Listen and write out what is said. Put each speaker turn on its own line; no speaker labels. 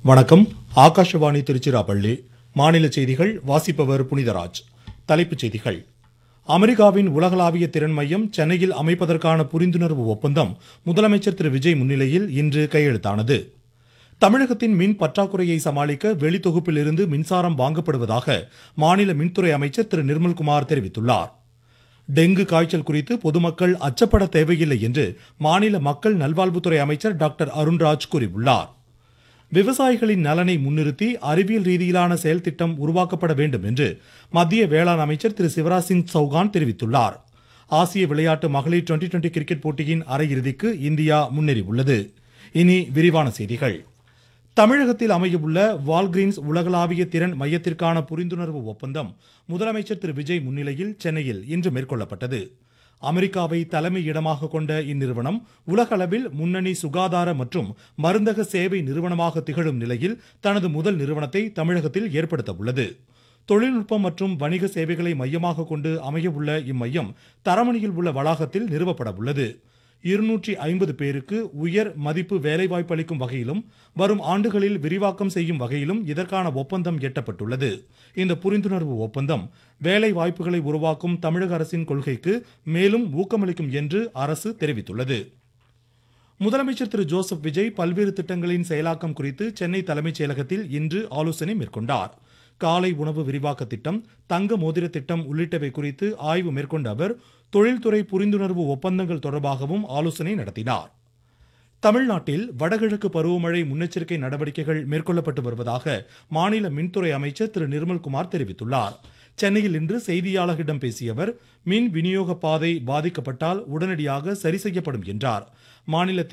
வணக்கம் ஆகாஷவாணி திருச்சிராப்பள்ளி மாநில செய்திகள் வாசிப்பவர் புனிதராஜ் தலைப்புச் செய்திகள் அமெரிக்காவின் உலகளாவிய திறன் மையம் சென்னையில் அமைப்பதற்கான புரிந்துணர்வு ஒப்பந்தம் முதலமைச்சர் திரு விஜய் முன்னிலையில் இன்று கையெழுத்தானது தமிழகத்தின் மின் பற்றாக்குறையை சமாளிக்க வெளித்தொகுப்பிலிருந்து மின்சாரம் வாங்கப்படுவதாக மாநில மின்துறை அமைச்சர் திரு நிர்மல்குமார் தெரிவித்துள்ளார் டெங்கு காய்ச்சல் குறித்து பொதுமக்கள் அச்சப்பட தேவையில்லை என்று மாநில மக்கள் நல்வாழ்வுத்துறை அமைச்சர் டாக்டர் அருண்ராஜ் கூறியுள்ளார் விவசாயிகளின் நலனை முன்னிறுத்தி அறிவியல் ரீதியிலான செயல் திட்டம் உருவாக்கப்பட வேண்டும் என்று மத்திய வேளாண் அமைச்சர் திரு சிவராஜ் சிங் சௌகான் தெரிவித்துள்ளார் ஆசிய விளையாட்டு மகளிர் டுவெண்டி டுவெண்டி கிரிக்கெட் போட்டியின் அரையிறுதிக்கு இந்தியா முன்னேறியுள்ளது இனி விரிவான செய்திகள் தமிழகத்தில் அமையவுள்ள வால்கிரீன்ஸ் உலகளாவிய திறன் மையத்திற்கான புரிந்துணர்வு ஒப்பந்தம் முதலமைச்சர் திரு விஜய் முன்னிலையில் சென்னையில் இன்று மேற்கொள்ளப்பட்டது அமெரிக்காவை தலைமை இடமாக கொண்ட இந்நிறுவனம் உலக அளவில் முன்னணி சுகாதார மற்றும் மருந்தக சேவை நிறுவனமாக திகழும் நிலையில் தனது முதல் நிறுவனத்தை தமிழகத்தில் ஏற்படுத்த உள்ளது தொழில்நுட்பம் மற்றும் வணிக சேவைகளை மையமாக கொண்டு அமையவுள்ள இம்மையம் தரமணியில் உள்ள வளாகத்தில் நிறுவப்பட உள்ளது இருநூற்றி ஐம்பது பேருக்கு உயர் மதிப்பு வேலைவாய்ப்பு அளிக்கும் வகையிலும் வரும் ஆண்டுகளில் விரிவாக்கம் செய்யும் வகையிலும் இதற்கான ஒப்பந்தம் எட்டப்பட்டுள்ளது இந்த புரிந்துணர்வு ஒப்பந்தம் வேலை வாய்ப்புகளை உருவாக்கும் தமிழக அரசின் கொள்கைக்கு மேலும் ஊக்கமளிக்கும் என்று அரசு தெரிவித்துள்ளது முதலமைச்சர் திரு ஜோசப் விஜய் பல்வேறு திட்டங்களின் செயலாக்கம் குறித்து சென்னை தலைமைச் செயலகத்தில் இன்று ஆலோசனை மேற்கொண்டார் காலை உணவு விரிவாக்க திட்டம் தங்க மோதிர திட்டம் உள்ளிட்டவை குறித்து ஆய்வு மேற்கொண்ட அவர் தொழில்துறை புரிந்துணர்வு ஒப்பந்தங்கள் தொடர்பாகவும் ஆலோசனை நடத்தினார் தமிழ்நாட்டில் வடகிழக்கு பருவமழை முன்னெச்சரிக்கை நடவடிக்கைகள் மேற்கொள்ளப்பட்டு வருவதாக மாநில மின்துறை அமைச்சர் திரு நிர்மல்குமார் தெரிவித்துள்ளார் சென்னையில் இன்று செய்தியாளர்களிடம் பேசிய அவர் மின் விநியோக பாதை பாதிக்கப்பட்டால் உடனடியாக சரி செய்யப்படும் என்றார் மாநிலத்தில்